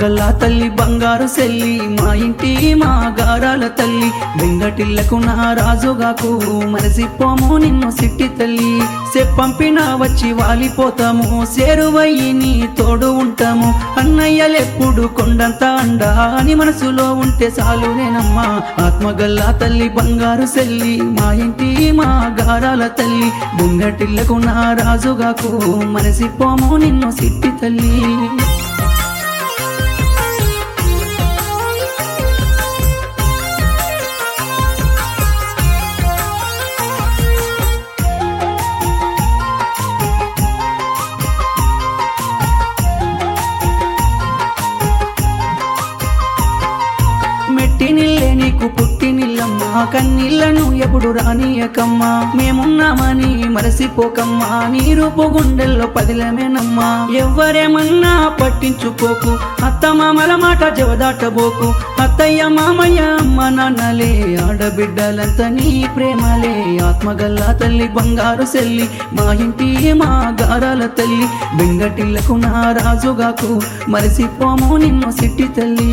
ఆత్మగల్లా తల్లి బంగారు సెల్లి మా ఇంటి మా గారాల తల్లి వెంగటిల్లకు నా రాజుగాకు మరసిపోము నిన్ను సిట్టి తల్లి చెప్పంపిన వచ్చి వాలిపోతాము సేరువయ్యి నీ తోడు ఉంటాము అన్నయ్యలెప్పుడు కొండంత అండా అని మనసులో ఉంటే చాలునేనమ్మా ఆత్మగల్లా తల్లి బంగారు సెల్లి మా ఇంటి మా గారాల తల్లి వెంగటిల్లకు నా రాజుగాకు మరసిపోము నిన్ను సిట్టి తల్లి మెట్టి నిల్లే నీకు పుట్టి నిల్లమ్మా కన్నీళ్లను ఎప్పుడు రానియకమ్మా మేమున్నామని మరసిపోకమ్మా నీ రూపు గుండెల్లో పదిలమేనమ్మా ఎవ్వరేమన్నా పట్టించుకోకు అత్త మామల మాట జవదాటబోకు అత్తయ్య మామయ్య అమ్మ నాన్నలే ఆడబిడ్డలంతా నీ ప్రేమలే ఆత్మగల్లా తల్లి బంగారు సెల్లి మా ఇంటి మా గారాల తల్లి బెంగటిల్లకు నా రాజుగాకు మరసిపోము నిన్ను సిట్టి తల్లి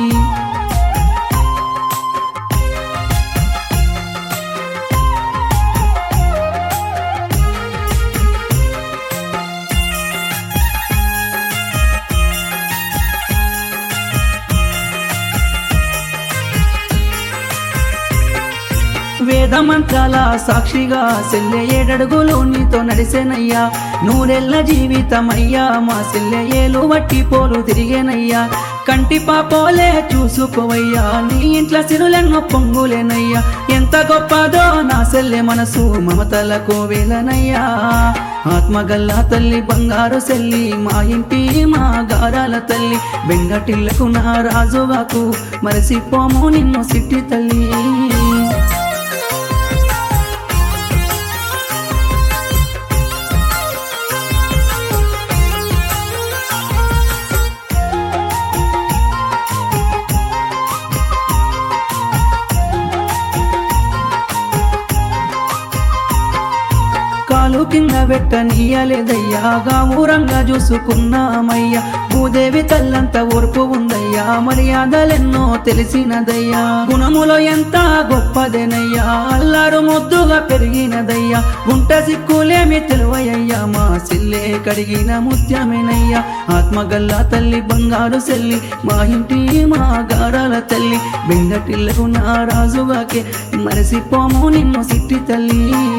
వేద మంత్రాల సాక్షిగా సెల్లె ఏడడుగులు నీతో నడిసేనయ్యా నూరెళ్ళ జీవితమయ్యా మా సెల్లె ఏలు వట్టి పోలు తిరిగేనయ్యా కంటి పాపోలే చూసుకోవయ్యా నీ ఇంట్లో సిరులెన్నో పొంగులేనయ్యా ఎంత గొప్పదో నా సెల్లె మనసు మమతల కోవేలనయ్యా ఆత్మగల్లా తల్లి బంగారు సెల్లి మా ఇంటి మా గారాల తల్లి బెంగటిల్లకు నా రాజుగాకు మరసిపోము నిన్ను సిట్టి తల్లి కాలు కింద పెట్టనీయలేదయ్యా గామూరంగా చూసుకున్నామయ్యా భూదేవి తల్లంత ఓర్పు ఉందయ్యా మర్యాదలెన్నో తెలిసినదయ్యా గుణములో ఎంత గొప్పదేనయ్యా అల్లారు ముద్దుగా పెరిగినదయ్యా గుంట సిక్కులేమి తెలివయ్యా మా సిల్లే కడిగిన ముత్యమేనయ్యా ఆత్మగల్లా తల్లి బంగారు సెల్లి మా ఇంటి మా గారాల తల్లి బెంగటిల్లకు నా రాజుగాకే మరసిపోము నిన్ను సిట్టి తల్లి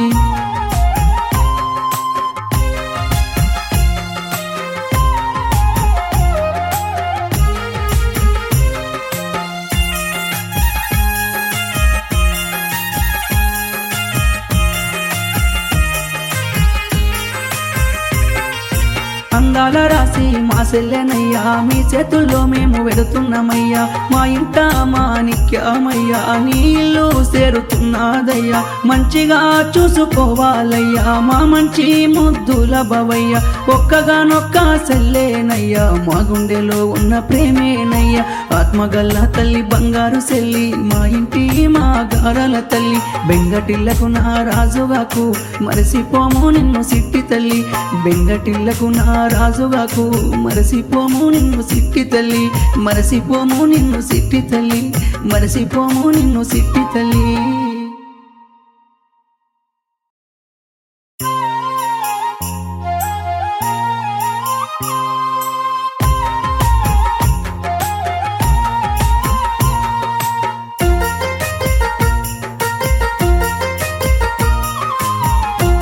అందాల రాసి మా సెల్లెనయ్యా మీ చేతుల్లో మేము వెడుతున్నామయ్యా మా ఇంట మాణిక్యమయ్యా నీ ఇల్లు చేరుతున్నదయ్యా మంచిగా చూసుకోవాలయ్యా మా మంచి ముద్దుల బవయ్యా ఒక్కగానొక్క సెల్లేనయ్యా మా గుండెలో ఉన్న ప్రేమేనయ్యా ఆత్మగల్ల తల్లి బంగారు సెల్లి మా ఇంటి మా గారాల తల్లి బెంగటిల్లకు నా రాజుగాకు మరసిపోము నిన్ను సిట్టి తల్లి బెంగటిల్లకు నా రాజుగాకు మరసిపోము నిన్ను సిట్టి తల్లి మరసిపోము నిన్ను సిట్టి తల్లి మరసిపోము నిన్ను సిట్టి తల్లి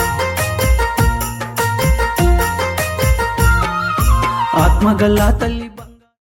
ఆత్మగల్లా తల్లి